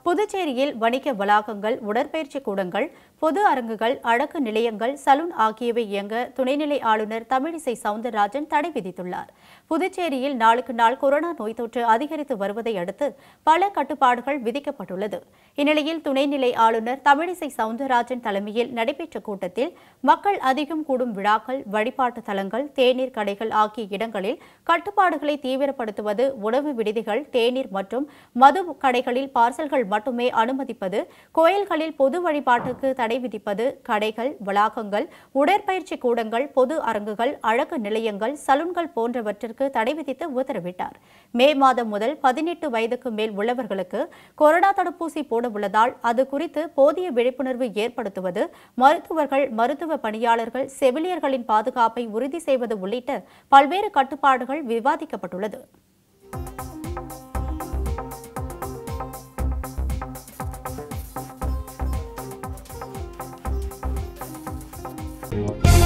புதுச்சேரியில் வணிக வளாகங்கள் உடற்பயிற்சி கூடங்கள் பொது அரங்குகள் அழகு நிலையங்கள் சலூன் ஆகியவை இயங்க துணைநிலை ஆளுநர் தமிழிசை சவுந்தரராஜன் தடை விதித்துள்ளார் புதுச்சேரியில் நாளுக்கு நாள் கொரோனா நோய் தொற்று அதிகரித்து வருவதை அடுத்து பல கட்டுப்பாடுகள் விதிக்கப்பட்டுள்ளது இந்நிலையில் துணைநிலை ஆளுநர் தமிழிசை சவுந்தரராஜன் தலைமையில் நடைபெற்ற கூட்டத்தில் மக்கள் அதிகம் கூடும் விழாக்கள் வழிபாட்டு தலங்கள் தேநீர் கடைகள் ஆகிய இடங்களில் கட்டுப்பாடுகளை தீவிரப்படுத்துவது உணவு விடுதிகள் தேநீர் மற்றும் மது கடைகளில் பார்சல்கள் மட்டுமே அனுமதிப்பது கோயில்களில் பொது வழிபாட்டுக்கு தடை விதிப்பது கடைகள் வளாகங்கள் உடற்பயிற்சி கூடங்கள் பொது அரங்குகள் அழகு நிலையங்கள் சலூன்கள் போன்றவற்றிற்கு தடை விதித்து உத்தரவிட்டார் மே மாதம் முதல் பதினெட்டு வயதுக்கு மேல் உள்ளவர்களுக்கு கொரோனா தடுப்பூசி போட உள்ளதால் அது குறித்து போதிய விழிப்புணர்வு ஏற்படுத்துவது மருத்துவர்கள் மருத்துவ பணியாளர்கள் செவிலியர்களின் பாதுகாப்பை உறுதி செய்வது உள்ளிட்ட பல்வேறு கட்டுப்பாடுகள் விவாதிக்கப்பட்டுள்ளது Thank you.